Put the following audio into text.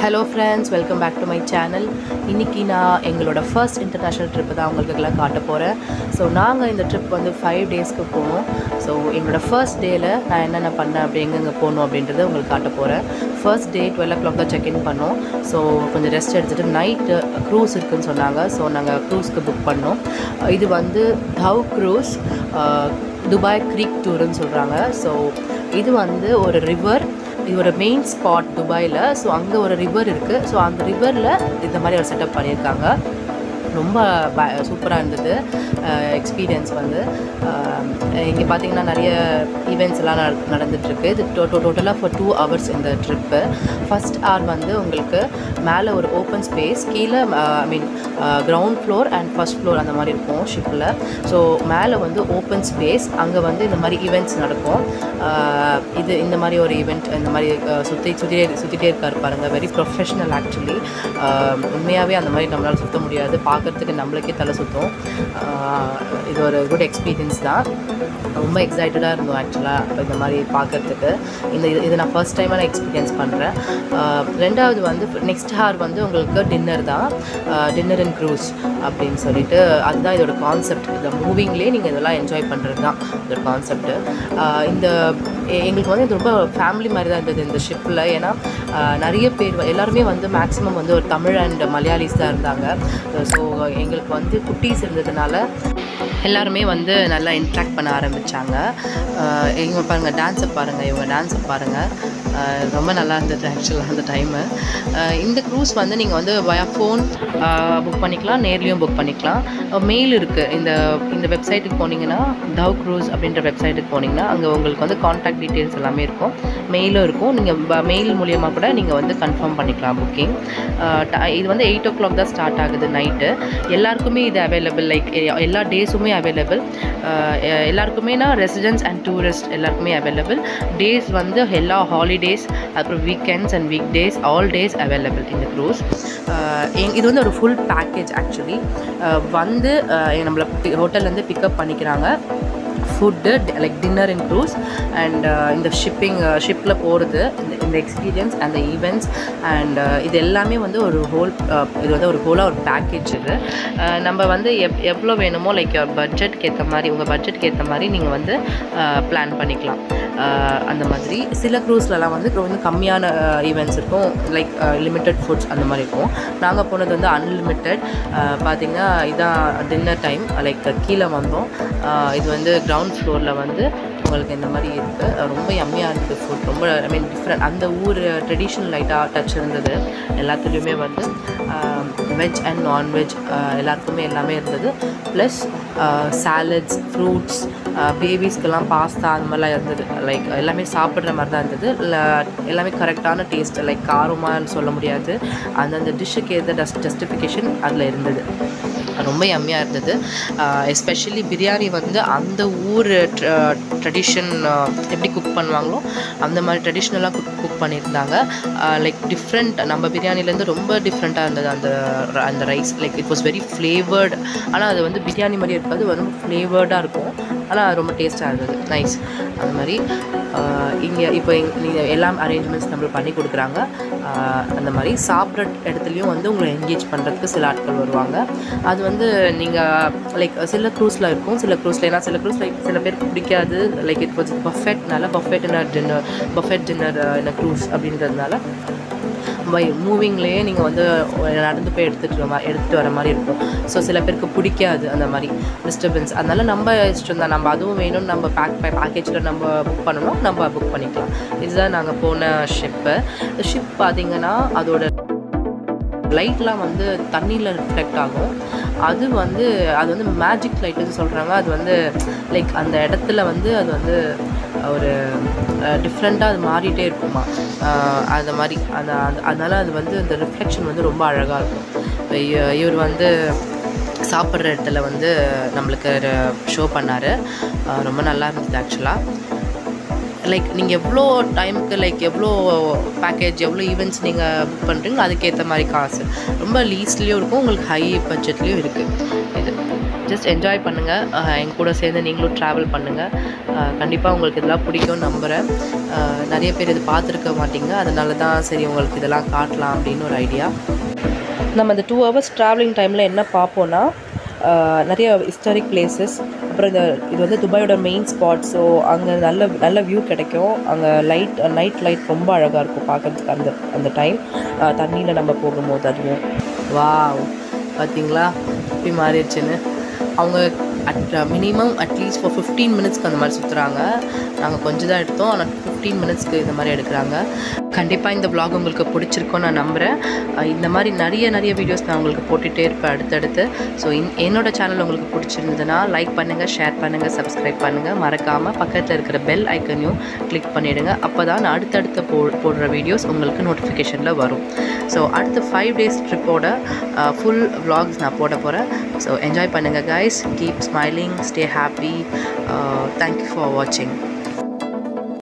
hello friends welcome back to my channel இன்றைக்கி நான் எங்களோட ஃபர்ஸ்ட் இன்டர்நேஷ்னல் ட்ரிப்பு தான் உங்களுக்குலாம் காட்ட போகிறேன் ஸோ நாங்கள் இந்த ட்ரிப் வந்து ஃபைவ் டேஸ்க்கு போனோம் ஸோ எங்களோட ஃபர்ஸ்ட் டேயில் நான் என்னென்ன பண்ணேன் அப்படி எங்கெங்கே போகணும் அப்படின்றத உங்களுக்கு காட்ட போகிறேன் first day twelve o'clock தான் செக்இன் பண்ணோம் ஸோ கொஞ்சம் ரெஸ்ட் எடுத்துகிட்டு நைட்டு க்ரூஸ் இருக்குன்னு சொன்னாங்க ஸோ நாங்கள் க்ரூஸ்க்கு புக் பண்ணோம் இது வந்து தவ் க்ரூஸ் துபாய் க்ரீக் டூருன்னு சொல்கிறாங்க ஸோ இது வந்து ஒரு ரிவர் இது ஒரு மெயின் ஸ்பாட் துபாயில் ஸோ அங்கே ஒரு ரிவர் இருக்குது ஸோ அந்த ரிவரில் இந்த மாதிரி ஒரு செட்டப் பண்ணியிருக்காங்க ரொம்ப ப சூப்பராக இருந்தது எக்ஸ்பீரியன்ஸ் வந்து இங்கே பார்த்தீங்கன்னா நிறைய ஈவெண்ட்ஸ் எல்லாம் நட நடந்துகிட்ருக்கு இது டோ டோட்டலாக ஃபார் டூ ஹவர்ஸ் இந்த ட்ரிப்பு ஃபஸ்ட் ஹவர் வந்து உங்களுக்கு மேலே ஒரு ஓப்பன் ஸ்பேஸ் கீழே I mean ground floor and first floor அந்த மாதிரி இருக்கும் ஷிப்பில் ஸோ மேலே வந்து ஓப்பன் ஸ்பேஸ் அங்கே வந்து இந்த மாதிரி ஈவெண்ட்ஸ் நடக்கும் இது இந்த மாதிரி ஒரு ஈவெண்ட் இந்த மாதிரி சுற்றி சுற்றிட்டே சுற்றிட்டே இருக்கார் பாருங்கள் வெரி ப்ரொஃபஷ்னல் ஆக்சுவலி உண்மையாகவே அந்த மாதிரி நம்மளால் சுற்ற முடியாது பார்க்குறதுக்கு நம்மளுக்கே தலை சுற்றும் இது ஒரு குட் எக்ஸ்பீரியன்ஸ் தான் ரொம்ப எக்ஸைட்டடாக இருந்தோம் ஆக்சுவலாக இந்த மாதிரி பார்க்குறதுக்கு இந்த இது இது நான் ஃபர்ஸ்ட் டைமாக நான் எக்ஸ்பீரியன்ஸ் பண்ணுறேன் ரெண்டாவது வந்து நெக்ஸ்ட் ஹார் வந்து உங்களுக்கு டின்னர் தான் டின்னர் அண்ட் க்ரூஸ் அப்படின்னு சொல்லிட்டு அதுதான் இதோட கான்செப்ட் இந்த மூவிங்லேயே நீங்கள் இதெல்லாம் என்ஜாய் பண்ணுறது தான் இதோட கான்செப்ட்டு இந்த எங்களுக்கு வந்து இது ரொம்ப ஃபேமிலி மாதிரி தான் இருந்தது இந்த ஷிப்பில் ஏன்னா நிறைய பேர் எல்லாருமே வந்து மேக்ஸிமம் வந்து ஒரு தமிழ் அண்ட் மலையாளிஸ் தான் இருந்தாங்க ஸோ எங்களுக்கு வந்து குட்டீஸ் இருந்ததுனால எல்லாருமே வந்து நல்லா இன்ட்ராக்ட் பண்ண ஆரம்பித்தாங்க இவங்க பாருங்கள் டான்ஸை பாருங்கள் இவங்க டான்ஸை பாருங்கள் ரொம்ப நல்லா இருந்தது ஆக்சுவலாக அந்த டைமு இந்த க்ரூஸ் வந்து நீங்கள் வந்து வயா ஃபோன் புக் பண்ணிக்கலாம் நேர்லேயும் புக் பண்ணிக்கலாம் மெயில் இருக்குது இந்த இந்த வெப்சைட்டுக்கு போனீங்கன்னா டவ் க்ரூஸ் அப்படின்ற வெப்சைட்டுக்கு போனீங்கன்னா அங்கே உங்களுக்கு வந்து காண்டாக்ட் டீட்டெயில்ஸ் எல்லாமே இருக்கும் மெயிலும் இருக்கும் நீங்கள் மெயில் மூலியமாக கூட நீங்கள் வந்து கன்ஃபார்ம் பண்ணிக்கலாம் புக்கிங் இது வந்து எயிட் ஓ கிளாக் தான் ஸ்டார்ட் ஆகுது நைட்டு எல்லாருக்குமே இது அவைலபிள் லைக் எல்லா டேஸுமே அவைலபிள் எல்லாருக்குமேனா ரெசிடென்ட்ஸ் அண்ட் டூரிஸ்ட் எல்லாருக்குமே அவைலபிள் டேஸ் வந்து எல்லா ஹாலிடேஸ் அப்புறம் weekends and week days all days available இந்த க்ரூஸ் இது வந்து ஒரு ஃபுல் பேக்கேஜ் ஆக்சுவலி வந்து நம்மளை ஹோட்டல்லேருந்து பிக்கப் பண்ணிக்கிறாங்க food like dinner in cruise and இந்த ஷிப்பிங் ஷிப்பில் போகிறது இந்த இந்த எக்ஸ்பீரியன்ஸ் அந்த ஈவெண்ட்ஸ் அண்ட் இது எல்லாமே வந்து ஒரு ஹோல் இது வந்து ஒரு ஹோலாக ஒரு பேக்கேஜ் இது நம்ம வந்து எப் எவ்வளோ வேணுமோ லைக் பட்ஜெட்க்கு ஏற்ற மாதிரி உங்கள் பட்ஜெட்க்கு ஏற்ற மாதிரி நீங்கள் வந்து பிளான் பண்ணிக்கலாம் அந்த மாதிரி சில க்ரூஸ்லலாம் வந்து கொஞ்சம் கம்மியான ஈவெண்ட்ஸ் இருக்கும் லைக் லிமிட்டட் ஃபுட்ஸ் அந்த மாதிரி இருக்கும் நாங்கள் போனது வந்து அன்லிமிட்டெட் பார்த்திங்கன்னா இதான் டின்னர் டைம் லைக் கீழே வந்தோம் இது வந்து கிரவுண்ட் ஃப்ளோரில் வந்து உங்களுக்கு இந்த மாதிரி இருக்குது ரொம்ப யம்மியாக இருக்குது ஃபுட் ரொம்ப ஐ மீன் டிஃப்ரெண்ட் அந்த ஊர் ட்ரெடிஷ்னல் லைட்டாக டச் இருந்தது எல்லாத்துலேயுமே வந்து வெஜ் அண்ட் நான்வெஜ் எல்லாருக்குமே எல்லாமே இருந்தது ப்ளஸ் சாலட்ஸ் ஃப்ரூட்ஸ் பேபிஸ்க்கெல்லாம் பாஸ்தா அந்த மாதிரிலாம் இருந்தது லைக் எல்லாமே சாப்பிட்ற மாதிரி தான் இருந்தது இல்லை எல்லாமே கரெக்டான டேஸ்ட் லைக் காரமான்னு சொல்ல முடியாது அந்தந்த டிஷ்ஷுக்கு ஏற்ற டஸ்ட் ஜஸ்டிஃபிகேஷன் அதில் இருந்தது ரொம்ப யம்மியாக இருந்தது எஸ்பெஷலி பிரியாணி வந்து அந்த ஊர் ட்ரெடிஷன் எப்படி குக் பண்ணுவாங்களோ அந்த மாதிரி ட்ரெடிஷ்னலாக குக் குக் பண்ணியிருந்தாங்க லைக் டிஃப்ரெண்ட் நம்ம பிரியாணிலேருந்து ரொம்ப டிஃப்ரெண்ட்டாக இருந்தது அந்த அந்த rice like it was very flavoured ஆனால் அது வந்து பிரியாணி மாதிரி இருக்காது ரொம்ப ஃப்ளேவர்டாக இருக்கும் ஆனால் அது ரொம்ப டேஸ்ட்டாக இருந்தது நைஸ் அந்த மாதிரி இங்கே இப்போ நீங்கள் எல்லாம் அரேஞ்ச்மெண்ட்ஸ் நம்மளுக்கு பண்ணி கொடுக்குறாங்க அந்த மாதிரி சாப்பிட்ற இடத்துலையும் வந்து உங்களை என்கேஜ் பண்ணுறதுக்கு சில ஆட்கள் வருவாங்க அது வந்து நீங்கள் லைக் சில க்ரூஸில் இருக்கும் சில க்ரூஸில் ஏன்னா சில க்ரூஸில் சில பேருக்கு பிடிக்காது லைக் இட் வாஸ் பஃபெட்னால பஃபெட் டின்னர் பஃபெட் டின்னர் என்ன க்ரூஸ் அப்படின்றதுனால பை மூவிங்லேயே நீங்கள் வந்து நடந்து போய் எடுத்துகிட்டு வர எடுத்துகிட்டு வர மாதிரி இருக்கும் ஸோ சில பேருக்கு பிடிக்காது அந்த மாதிரி டிஸ்டர்பன்ஸ் அதனால நம்ம இஷ்டம் தான் நம்ம அதுவும் வேணும்னு நம்ம பேக் பேக்கேஜில் நம்ம புக் பண்ணணும் நம்ம புக் பண்ணிக்கலாம் இதுதான் நாங்கள் போன ஷிப்பு ஷிப் பார்த்திங்கன்னா அதோட லைட்லாம் வந்து தண்ணியில் ரிஃப்ளெக்ட் ஆகும் அது வந்து அது வந்து மேஜிக் லைட்டுன்னு சொல்கிறாங்க அது வந்து லைக் அந்த இடத்துல வந்து அது வந்து ஒரு டிஃப்ரெண்ட்டாக அது மாறிட்டே இருக்குமா அந்த மாதிரி அந்த அதனால் அது வந்து அந்த ரிஃப்ளெக்ஷன் வந்து ரொம்ப அழகாக இருக்கும் இவர் வந்து சாப்பிட்ற இடத்துல வந்து நம்மளுக்கு ஷோ பண்ணார் ரொம்ப நல்லா இருந்தது ஆக்சுவலாக லைக் நீங்கள் எவ்வளோ டைமுக்கு லைக் எவ்வளோ பேக்கேஜ் எவ்வளோ ஈவெண்ட்ஸ் நீங்கள் புக் பண்ணுறீங்களோ அதுக்கேற்ற மாதிரி காசு ரொம்ப லீஸ்ட்லேயும் இருக்கும் உங்களுக்கு ஹை பட்ஜெட்லேயும் இருக்குது இது ஜஸ்ட் என்ஜாய் பண்ணுங்கள் என் கூட சேர்ந்து நீங்களும் ட்ராவல் பண்ணுங்கள் கண்டிப்பாக உங்களுக்கு இதெல்லாம் பிடிக்கும்னு நம்புகிறேன் அஹ், நிறைய பேர் இது பார்த்துருக்க மாட்டீங்க அதனால தான் சரி உங்களுக்கு இதெல்லாம் காட்டலாம் அப்படின்னு ஒரு ஐடியா நம்ம இந்த டூ ஹவர்ஸ் ட்ராவலிங் டைமில் என்ன பார்ப்போன்னா ஆஹ் நிறைய ஹிஸ்டாரிக் பிளேசஸ் அப்புறம் இந்த இது வந்து துபாயோட மெயின் ஸ்பாட் ஸோ அங்கே நல்ல நல்ல வியூ கிடைக்கும் அங்கே லைட் நைட் லைட் ரொம்ப அழகாக இருக்கும் பார்க்கறதுக்கு அந்த அந்த டைம் தண்ணியில் நம்ம போகும்போது அதுவும் வாவ் பார்த்தீங்களா எப்படி மாறிடுச்சுன்னு அவங்க at minimum at least for fifteen மினிட்ஸ்க்கு அந்த மாதிரி சுற்றுறாங்க நாங்கள் கொஞ்சம் தான் எடுத்தோம் ஆனால் ஃபிஃப்டீன் மினிட்ஸ்க்கு இந்த மாதிரி எடுக்கிறாங்க கண்டிப்பாக இந்த vlog உங்களுக்கு பிடிச்சிருக்கும்னு நான் நம்புகிறேன் அஹ் இந்த மாதிரி நிறைய நிறைய வீடியோஸ் நான் உங்களுக்கு போட்டுகிட்டே இருப்பேன் அடுத்தடுத்து ஸோ என்னோட சேனல் உங்களுக்கு பிடிச்சிருந்ததுன்னா லைக் பண்ணுங்கள் ஷேர் பண்ணுங்கள் சப்ஸ்கிரைப் பண்ணுங்கள் மறக்காமல் பக்கத்தில் இருக்கிற பெல் ஐக்கனையும் கிளிக் பண்ணிவிடுங்க அப்போ தான் நான் அடுத்தடுத்த போ போடுற வீடியோஸ் உங்களுக்கு நோட்டிஃபிகேஷனில் வரும் ஸோ அடுத்த ஃபைவ் டேஸ் ட்ரிப்போட ஃபுல் vlogs நான் போட போகிறேன் ஸோ என்ஜாய் பண்ணுங்கள் guys keep smiling stay happy thank you for வாட்சிங்